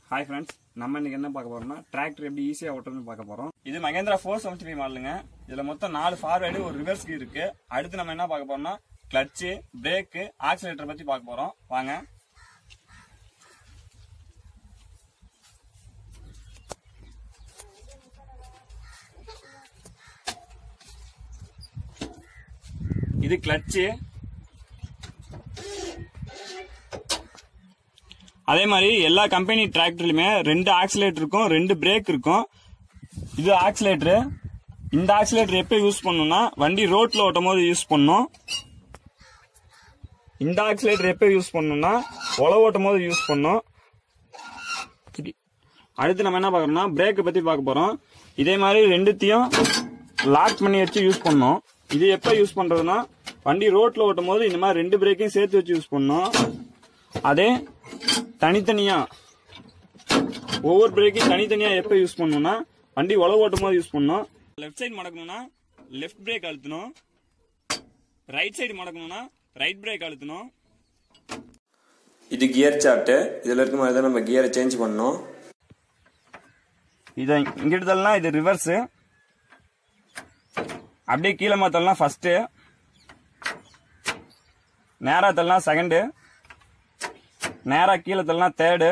Hi friends நம்ம இன்னைக்கு என்ன பார்க்க போறோம்னா டிராக்டர் எப்படி ஈஸியா ஓட்டுறதுன்னு பார்க்க போறோம் இது மகேந்திரா ஃபோர் செவன்டி ஃபைவ் மாடலுங்க இதுல மொத்தம் நாலு ஃபார்வேர்டு ஒரு ரிவர்ஸ் கீர் இருக்கு அடுத்து நம்ம என்ன பார்க்க போறோம்னா கிளட்ச் பிரேக் ஆக்சிலேட்டர் பத்தி பார்க்க போறோம் வாங்க இது கிளட்ச் அதே மாதிரி எல்லா கம்பெனி டிராக்டர்லயுமே ரெண்டு ஆக்சிலேட்டர் இருக்கும் ரெண்டு பிரேக் இருக்கும் இது ஆக்சிலேட்டர் இந்த ஆக்சிலேட்டர் எப்போ யூஸ் பண்ணணும்னா வண்டி ரோட்ல ஓட்டும் போது யூஸ் பண்ணணும் இந்த ஆக்சிலேட்டர் எப்போ யூஸ் பண்ணணும்னா உழவு ஓட்டும் போது யூஸ் பண்ணணும் இப்படி. அடுத்து நம்ம என்ன பார்க்கறோம்னா பிரேக்கை பத்தி பார்க்க போறோம் இதே மாதிரி ரெண்டுத்தையும் லாக் பண்ணி வச்சு யூஸ் பண்ணணும் இது எப்போ யூஸ் பண்றதுன்னா வண்டி ரோட்ல ஓட்டும் போது இந்த மாதிரி ரெண்டு பிரேக்கையும் சேர்த்து வச்சு யூஸ் பண்ணணும் அதே தனித்தனியா ஒவ்வொரு பிரேக்கையும் தனித்தனியா எப்ப யூஸ் பண்ணணும்னா வண்டி உழவு ஓட்டும் போது யூஸ் பண்ணணும் லெஃப்ட் சைடு மடக்கணும்னா லெஃப்ட் பிரேக் அழுத்தணும் ரைட் சைடு மடக்கணும்னா ரைட் பிரேக் அழுத்தணும் இது கியர் சார்ட்டு இதில் இருக்க மாதிரி தான் நம்ம கியரை சேஞ்ச் பண்ணோம் இதை இங்கிட்டு தள்ளலாம் இது ரிவர்ஸ் அப்படியே கீழே மாத்தலாம் ஃபர்ஸ்ட் நேரா தள்ளலாம் செகண்டு நேரா கீழே தள்ளலாம் தேர்டு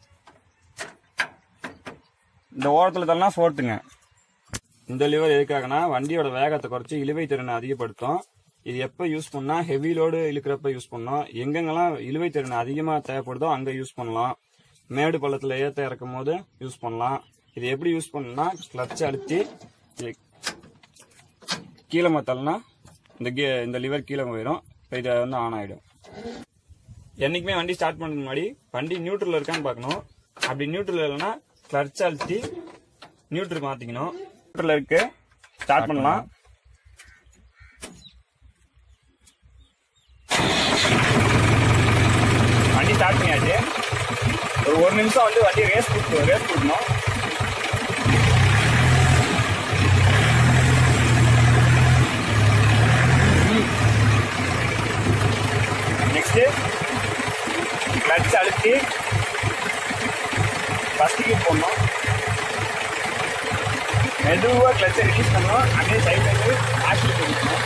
இந்த ஓரத்தில் தள்ளலாம் ஃபோர்த்துங்க இந்த லிவர் எதுக்காகனா வண்டியோட வேகத்தை குறைச்சி இழுவை திறனை அதிகப்படுத்தும் இது எப்போ யூஸ் பண்ணா ஹெவி லோடு இழுக்கிறப்ப யூஸ் பண்ணோம் எங்கெங்கெல்லாம் இழுவை திறன் அதிகமாக தேவைப்படுதோ அங்கே யூஸ் பண்ணலாம் மேடு பள்ளத்தில் ஏற்ற இறக்கும் போது யூஸ் பண்ணலாம் இது எப்படி யூஸ் பண்ணணும்னா கிளட்ச் அழுத்தி இது கீழே மாத்தலனா இந்த கே இந்த லிவர் கீழே போயிடும் இப்போ இதை வந்து ஆன் ஆகிடும் என்னைக்குமே வண்டி ஸ்டார்ட் பண்ணுறதுக்கு முன்னாடி வண்டி நியூட்ரல் இருக்கான்னு பார்க்கணும் அப்படி நியூட்ரல் இல்லைன்னா கிளட்ச் அழுத்தி நியூட்ரல் மாற்றிக்கணும் நியூட்ரல் இருக்கு ஸ்டார்ட் பண்ணலாம் வண்டி ஸ்டார்ட் பண்ணியாச்சு ஒரு ஒரு நிமிஷம் வந்து வண்டி ரேஸ் கொடுத்து ரேஸ் கொடுக்கணும் நெக்ஸ்ட் கிளட்ச் அழுத்தி ஃபர்ஸ்ட் கீர் போடணும் மெதுவாக கிளச்சை ரிலீஸ் பண்ணணும் அப்படியே சைடில் இருந்து ஆக்சிலேட் பண்ணிக்கணும்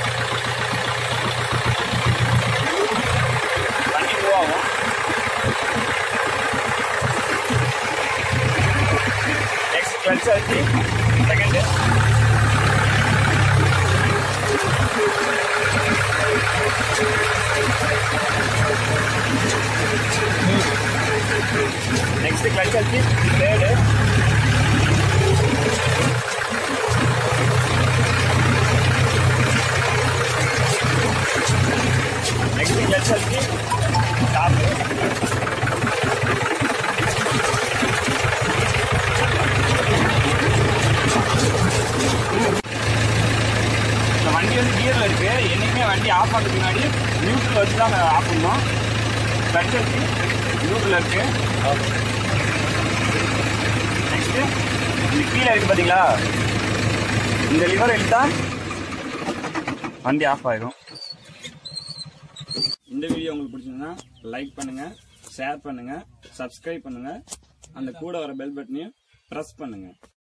வண்டி மூவ் ஆகும் நெக்ஸ்ட் கிளட்ச் அழுத்தி செகண்டு నెక్స్ట్ క్లచ్ వచ్చి థర్డ్ నెక్స్ట్ క్లచ్ వచ్చి టాప్ இந்த வண்டி வந்து கியர்ல இருக்கு என்னைக்குமே வண்டி ஆஃப் பண்ணுறதுக்கு முன்னாடி நியூட்ரல் வச்சு தான் ஆஃப் பண்ணணும் கிளச் வச்சு நியூட்ரல் இருக்கு நெக்ஸ்ட் இந்த கீழே இருக்கு பாத்தீங்களா இந்த லிவர் இழுத்தா வண்டி ஆஃப் ஆயிடும் இந்த வீடியோ உங்களுக்கு பிடிச்சிருந்தா லைக் பண்ணுங்க ஷேர் பண்ணுங்க சப்ஸ்கிரைப் பண்ணுங்க அந்த கூட வர பெல் பட்டனையும் ப்ரெஸ் பண்ணுங்க